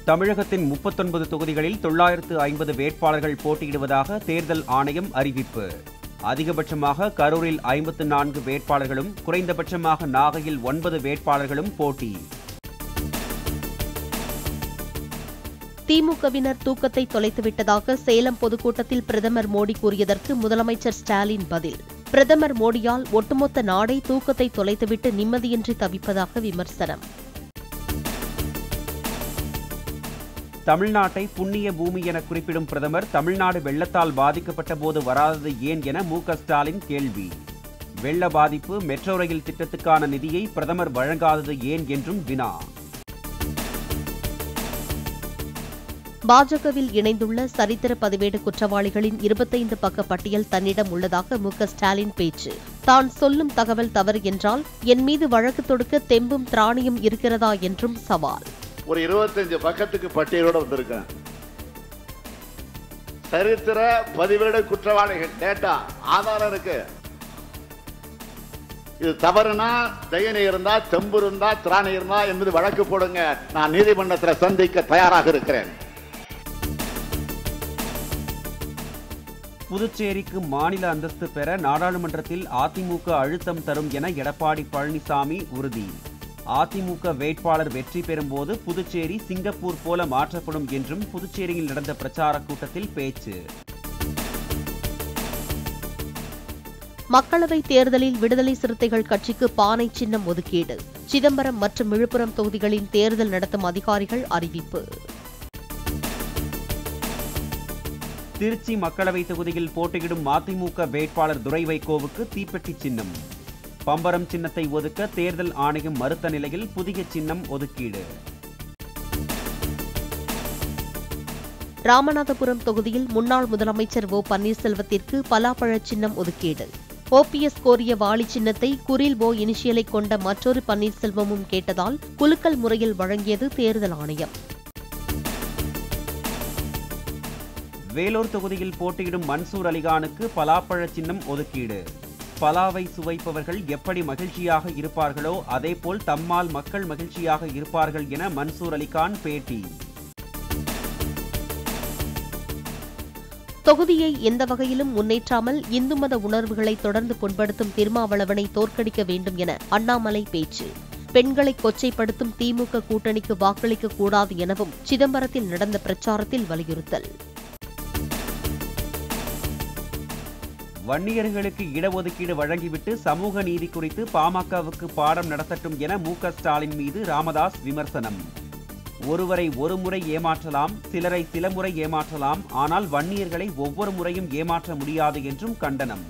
தமிழகத்தின் முப்பத்தொன்பது தொகுதிகளில் தொள்ளாயிரத்து ஐம்பது வேட்பாளர்கள் போட்டியிடுவதாக தேர்தல் ஆணையம் அறிவிப்பு அதிகபட்சமாக கரூரில் ஐம்பத்து நான்கு வேட்பாளர்களும் குறைந்தபட்சமாக நாகையில் ஒன்பது வேட்பாளர்களும் போட்டி திமுகவினர் தூக்கத்தை தொலைத்துவிட்டதாக சேலம் பொதுக்கூட்டத்தில் பிரதமர் மோடி கூறியதற்கு முதலமைச்சர் ஸ்டாலின் பதில் பிரதமர் மோடியால் ஒட்டுமொத்த நாடே தூக்கத்தை தொலைத்துவிட்டு நிம்மதியின்றி தவிப்பதாக விமர்சனம் தமிழ்நாட்டை புண்ணிய பூமி என குறிப்பிடும் பிரதமர் தமிழ்நாடு வெள்ளத்தால் பாதிக்கப்பட்ட போது வராதது ஏன் என மு க ஸ்டாலின் கேள்வி வெள்ள பாதிப்பு மெட்ரோ ரயில் திட்டத்துக்கான நிதியை பிரதமர் வழங்காதது ஏன் என்றும் வினா பாஜகவில் இணைந்துள்ள சரித்திர பதிவேடு குற்றவாளிகளின் இருபத்தைந்து பக்க பட்டியல் தன்னிடம் உள்ளதாக மு க ஸ்டாலின் பேச்சு தான் சொல்லும் தகவல் தவறு என்றால் என் மீது வழக்கு தொடுக்க தெம்பும் திராணியும் இருக்கிறதா என்றும் சவால் ஒரு இருபத்தஞ்சு பக்கத்துக்கு பட்டியலோட வந்திருக்கேன் சரித்திர பதிவேடு குற்றவாளிகள் டேட்டா ஆதாரம் இருக்கு இது தவறுனா தயனி இருந்தா தெம்பு இருந்தா திராணி இருந்தா என்பது வழக்கு போடுங்க நான் நீதிமன்றத்தில் சந்திக்க தயாராக இருக்கிறேன் புதுச்சேரிக்கு மாநில அந்தஸ்து பெற நாடாளுமன்றத்தில் அதிமுக அழுத்தம் தரும் என எடப்பாடி பழனிசாமி உறுதி அதிமுக வேட்பாளர் வெற்றி பெறும்போது புதுச்சேரி சிங்கப்பூர் போல மாற்றப்படும் என்றும் புதுச்சேரியில் நடந்த பிரச்சார கூட்டத்தில் பேச்சு மக்களவைத் தேர்தலில் விடுதலை சிறுத்தைகள் கட்சிக்கு பானை சின்னம் ஒதுக்கீடு சிதம்பரம் மற்றும் விழுப்புரம் தொகுதிகளின் தேர்தல் நடத்தும் அதிகாரிகள் அறிவிப்பு திருச்சி மக்களவை தொகுதியில் போட்டியிடும் மதிமுக வேட்பாளர் துரை வைகோவுக்கு தீப்பெட்டி சின்னம் பம்பரம் சின்னத்தை ஒதுக்க தேர்தல் ஆணையம் மறுத்த நிலையில் புதிய சின்னம் ஒதுக்கீடு ராமநாதபுரம் தொகுதியில் முன்னாள் முதலமைச்சர் ஓ பன்னீர்செல்வத்திற்கு பலாப்பழ சின்னம் ஒதுக்கீடு ஓபிஎஸ் கோரிய வாளி சின்னத்தை குரில் ஓ இனிஷியலை கொண்ட மற்றொரு பன்னீர்செல்வமும் கேட்டதால் குலுக்கல் முறையில் வழங்கியது தேர்தல் ஆணையம் வேலூர் தொகுதியில் போட்டியிடும் மன்சூர் அலிகானுக்கு பலாப்பழ சின்னம் ஒதுக்கீடு பலாவை சுவைப்பவர்கள் எப்படி மகிழ்ச்சியாக இருப்பார்களோ அதேபோல் தம்மால் மக்கள் மகிழ்ச்சியாக இருப்பார்கள் என மன்சூர் அலிகான் பேட்டி தொகுதியை எந்த வகையிலும் முன்னேற்றாமல் இந்து மத உணர்வுகளை தொடர்ந்து புண்படுத்தும் திருமாவளவனை தோற்கடிக்க வேண்டும் என அண்ணாமலை பேச்சு பெண்களை கொச்சைப்படுத்தும் திமுக கூட்டணிக்கு வாக்களிக்க கூடாது எனவும் சிதம்பரத்தில் நடந்த பிரச்சாரத்தில் வலியுறுத்தல் வன்னியர்களுக்கு இடஒதுக்கீடு வழங்கிவிட்டு சமூக நீதி குறித்து பாமகவுக்கு பாடம் நடத்தட்டும் என மு க ஸ்டாலின் மீது ராமதாஸ் விமர்சனம் ஒருவரை ஒரு முறை ஏமாற்றலாம் சிலரை சில முறை ஏமாற்றலாம் ஆனால் வன்னியர்களை ஒவ்வொரு முறையும் ஏமாற்ற முடியாது என்றும் கண்டனம்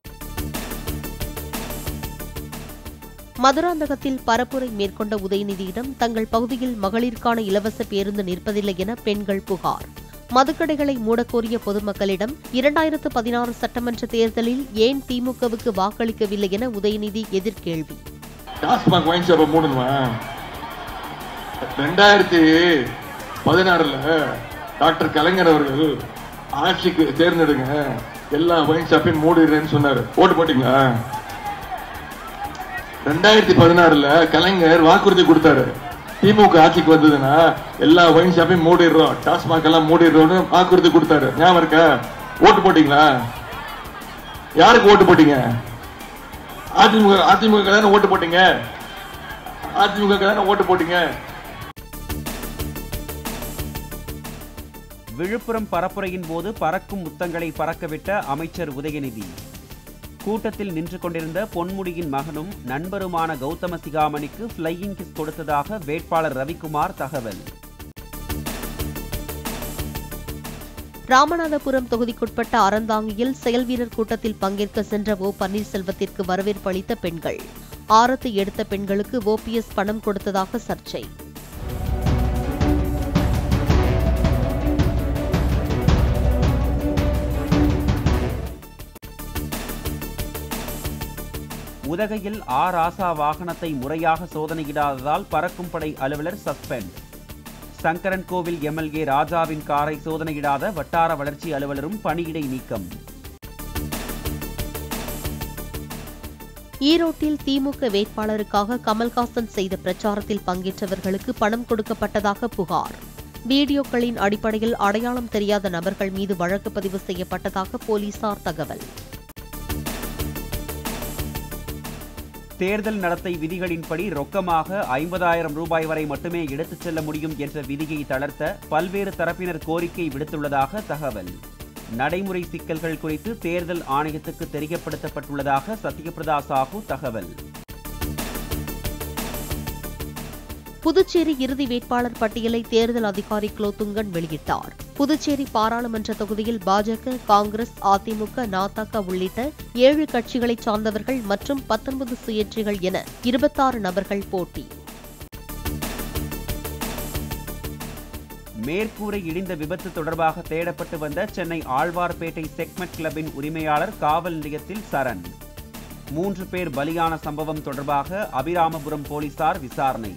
மதுராந்தகத்தில் பரப்புரை மேற்கொண்ட உதயநிதியிடம் தங்கள் பகுதியில் மகளிருக்கான இலவச பேருந்து நிற்பதில்லை என பெண்கள் புகார் மதுக்கடைகளை மூடக்கோரிய பொதுமக்களிடம் இரண்டாயிரத்து பதினாறு சட்டமன்ற தேர்தலில் ஏன் திமுகவுக்கு வாக்களிக்கவில்லை என உதயநிதி எதிர்கேள்வி டாஸ்மாக் ஒயின் ஷாப்பை மூடணுமா ரெண்டாயிரத்தி பதினாறுல டாக்டர் கலைஞர் அவர்கள் ஆட்சிக்கு தேர்ந்தெடுங்க எல்லா ஒயின் ஷாப்பையும் மூடிடுறேன்னு சொன்னாரு ஓட்டு போட்டீங்களா ரெண்டாயிரத்தி பதினாறுல கலைஞர் வாக்குறுதி கொடுத்தாரு திமுக ஆட்சிக்கு வந்ததுன்னா எல்லா ஒயின் ஷாப்பையும் மூடிடுறோம் டாஸ்மாக் எல்லாம் மூடிடுறோம்னு வாக்குறுதி கொடுத்தாரு ஞாபகம் இருக்கா ஓட்டு போட்டீங்களா யாருக்கு ஓட்டு போட்டீங்க அதிமுக அதிமுக தானே ஓட்டு போட்டீங்க அதிமுக தானே ஓட்டு போட்டீங்க விழுப்புரம் பரப்புரையின் போது பறக்கும் முத்தங்களை பறக்கவிட்ட அமைச்சர் உதயநிதி கூட்டத்தில் நின்று கொண்டிருந்த பொன்முடியின் மகனும் நண்பருமான கௌதம சிகாமணிக்கு ஃப்ளையிங் கிஸ் கொடுத்ததாக வேட்பாளர் ரவிக்குமார் தகவல் ராமநாதபுரம் தொகுதிக்குட்பட்ட அறந்தாங்கியில் செயல்வீரர் கூட்டத்தில் பங்கேற்க சென்ற ஓ பன்னீர்செல்வத்திற்கு வரவேற்பு அளித்த பெண்கள் ஆரத்தி எடுத்த பெண்களுக்கு ஓபிஎஸ் பணம் கொடுத்ததாக சர்ச்சை உதகையில் ஆ ராசா வாகனத்தை முறையாக சோதனையிடாததால் பறக்கும் படை அலுவலர் சஸ்பெண்ட் சங்கரன் கோவில் எம்எல்ஏ ராஜாவின் காரை சோதனையிடாத வட்டார வளர்ச்சி அலுவலரும் பணியிடை நீக்கம் ஈரோட்டில் திமுக வேட்பாளருக்காக கமல்ஹாசன் செய்த பிரச்சாரத்தில் பங்கேற்றவர்களுக்கு பணம் கொடுக்கப்பட்டதாக புகார் வீடியோக்களின் அடிப்படையில் அடையாளம் தெரியாத நபர்கள் மீது வழக்கு பதிவு செய்யப்பட்டதாக போலீசார் தகவல் தேர்தல் நடத்தை விதிகளின்படி ரொக்கமாக ஐம்பதாயிரம் ரூபாய் வரை மட்டுமே எடுத்துச் செல்ல முடியும் என்ற விதியை தளர்த்த பல்வேறு தரப்பினர் கோரிக்கை விடுத்துள்ளதாக தகவல் நடைமுறை சிக்கல்கள் குறித்து தேர்தல் ஆணையத்துக்கு தெரியப்படுத்தப்பட்டுள்ளதாக சத்யபிரதா சாஹூ தகவல் புதுச்சேரி இறுதி வேட்பாளர் பட்டியலை தேர்தல் அதிகாரி குலோத்துங்கன் வெளியிட்டார் புதுச்சேரி பாராளுமன்ற தொகுதியில் பாஜக காங்கிரஸ் அதிமுக நாதக உள்ளிட்ட ஏழு கட்சிகளைச் சார்ந்தவர்கள் மற்றும் பத்தொன்பது சுயேட்சைகள் என இருபத்தாறு நபர்கள் போட்டி மேற்கூரை இடிந்த விபத்து தொடர்பாக தேடப்பட்டு வந்த சென்னை ஆழ்வார்பேட்டை செக்மெட் கிளப்பின் உரிமையாளர் காவல் நிலையத்தில் சரண் மூன்று பேர் பலியான சம்பவம் தொடர்பாக அபிராமபுரம் போலீசார் விசாரணை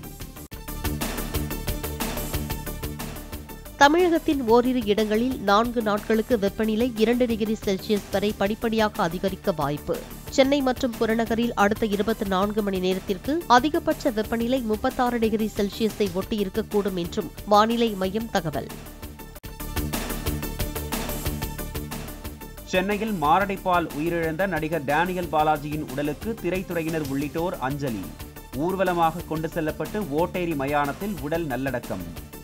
தமிழகத்தின் ஓரிரு இடங்களில் நான்கு நாட்களுக்கு வெப்பநிலை இரண்டு டிகிரி செல்சியஸ் வரை படிப்படியாக அதிகரிக்க வாய்ப்பு சென்னை மற்றும் புறநகரில் அடுத்த இருபத்தி நான்கு மணி நேரத்திற்கு அதிகபட்ச வெப்பநிலை முப்பத்தாறு டிகிரி செல்சியஸை ஒட்டி இருக்கக்கூடும் என்றும் வானிலை மையம் தகவல் சென்னையில் மாரடைப்பால் உயிரிழந்த நடிகர் டேனியல் பாலாஜியின் உடலுக்கு திரைத்துறையினர் உள்ளிட்டோர் அஞ்சலி ஊர்வலமாக கொண்டு செல்லப்பட்டு ஓட்டேரி மயானத்தில் உடல் நல்லடக்கம்